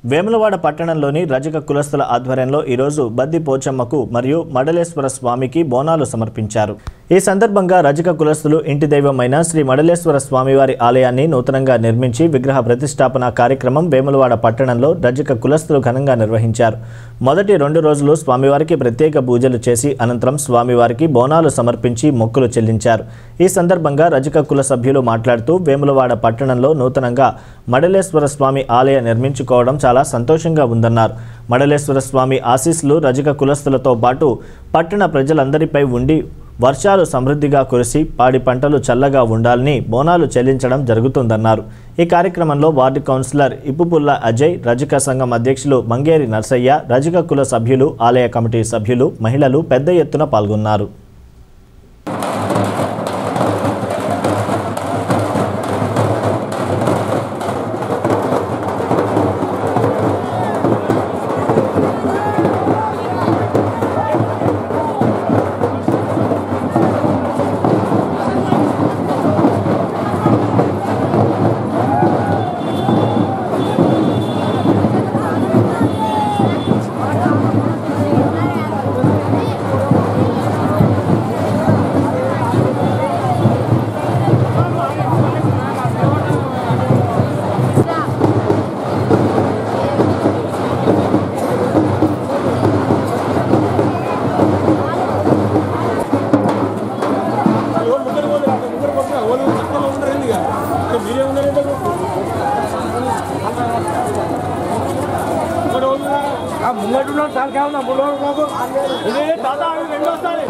వేములవాడ పట్టణంలోని రజక కులస్తుల ఆధ్వర్యంలో ఈరోజు బద్ది పోచమ్మకు మరియు మడలేశ్వర స్వామికి బోనాలు సమర్పించారు ఈ సందర్భంగా రజక కులస్తులు ఇంటి దైవమైన శ్రీ మడలేశ్వర స్వామివారి ఆలయాన్ని నూతనంగా నిర్మించి విగ్రహ ప్రతిష్టాపన కార్యక్రమం వేములవాడ పట్టణంలో రజక కులస్తులు ఘనంగా నిర్వహించారు మొదటి రెండు రోజులు స్వామివారికి ప్రత్యేక పూజలు చేసి అనంతరం స్వామివారికి బోనాలు సమర్పించి మొక్కులు చెల్లించారు ఈ సందర్భంగా రజక కుల సభ్యులు మాట్లాడుతూ వేములవాడ పట్టణంలో నూతనంగా మడలేశ్వర స్వామి ఆలయ నిర్మించుకోవడం చాలా సంతోషంగా ఉందన్నారు మడలేశ్వర స్వామి ఆశీస్సులు రజక కులస్తులతో పాటు పట్టణ ప్రజలందరిపై ఉండి వర్షాలు సమృద్ధిగా కురిసి పాడి పంటలు చల్లగా ఉండాలని బోనాలు చెల్లించడం జరుగుతుందన్నారు ఈ కార్యక్రమంలో వార్డు కౌన్సిలర్ ఇప్పుపుల్ల అజయ్ రజక సంఘం అధ్యక్షులు మంగేరి నర్సయ్య రజక కుల సభ్యులు ఆలయ కమిటీ సభ్యులు మహిళలు పెద్ద ఎత్తున పాల్గొన్నారు ముంగట్టున్నాడు చాలా కావునా బుల్లవాడు బాబు ఇదే తాత రెండోసారి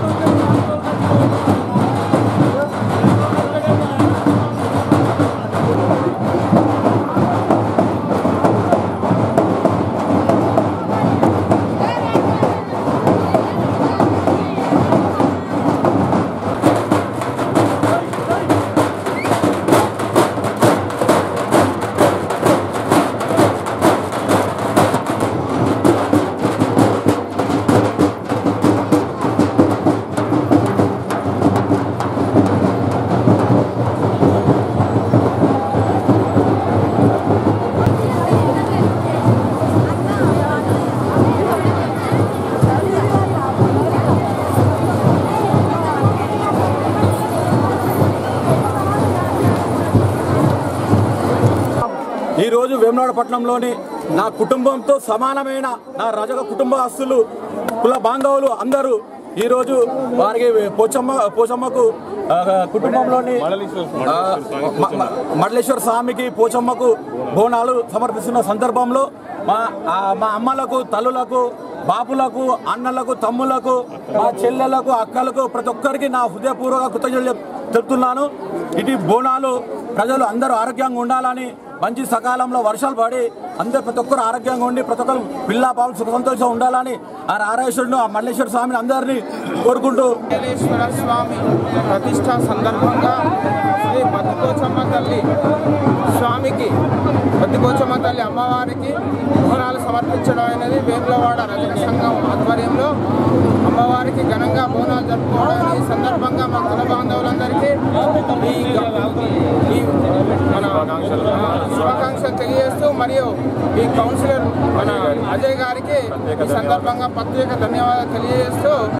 ఈరోజు వేమనాడ పట్టణంలోని నా కుటుంబంతో సమానమైన నా రజక కుటుంబస్తులు కుల బాంధవులు అందరూ ఈరోజు వారికి పోచమ్మ పోచమ్మకు ఆ, కుటుంబంలోని ఆ, మ- మ- మడలేశ్వర స్వామికి పోచమ్మకు బోనాలు సమర్పిస్తున్న సందర్భంలో మా ఆ, మా అమ్మలకు తల్లులకు బాపులకు అన్నలకు తమ్ములకు మా చెల్లెలకు అక్కలకు ప్రతి ఒక్కరికి నా హృదయపూర్వక కృతజ్ఞతలు చెప్- చెప్తున్నాను ఇటు బోనాలు ప్రజలు అందరూ ఆరోగ్యంగా ఉండాలని మంచి సకాలంలో వర్షాలు పడి అందరు ప్రతి ఒక్కరు ఆరోగ్యంగా ఉండి ప్రతి ఒక్కరు పిల్ల పాలు సుఖ సంతోషం ఉండాలని ఆ రారేశ్వరుడు ఆ మల్లేశ్వర స్వామిని అందరినీ కోరుకుంటూ వెంకటేశ్వర స్వామి ప్రతిష్ట సందర్భంగా శ్రీ బద్దిపోచమ్మ తల్లి స్వామికి బద్దిపోచమ్మ తల్లి అమ్మవారికి బోనాలు సమర్పించడం అనేది వేములవాడ రజక సంఘం ఆధ్వర్యంలో అమ్మవారికి ఘనంగా బోనాలు జరుపుకోవడం ఈ సందర్భంగా మా కుల బాంధవులందరికీ ఈ ఈ మన శుభాకాంక్షలు తెలియజేస్తూ మరియు ఈ కౌన్సిలర్ మన అజయ్ గారికి ఈ సందర్భంగా ప్రత్యేక ధన్యవాదాలు తెలియజేస్తూ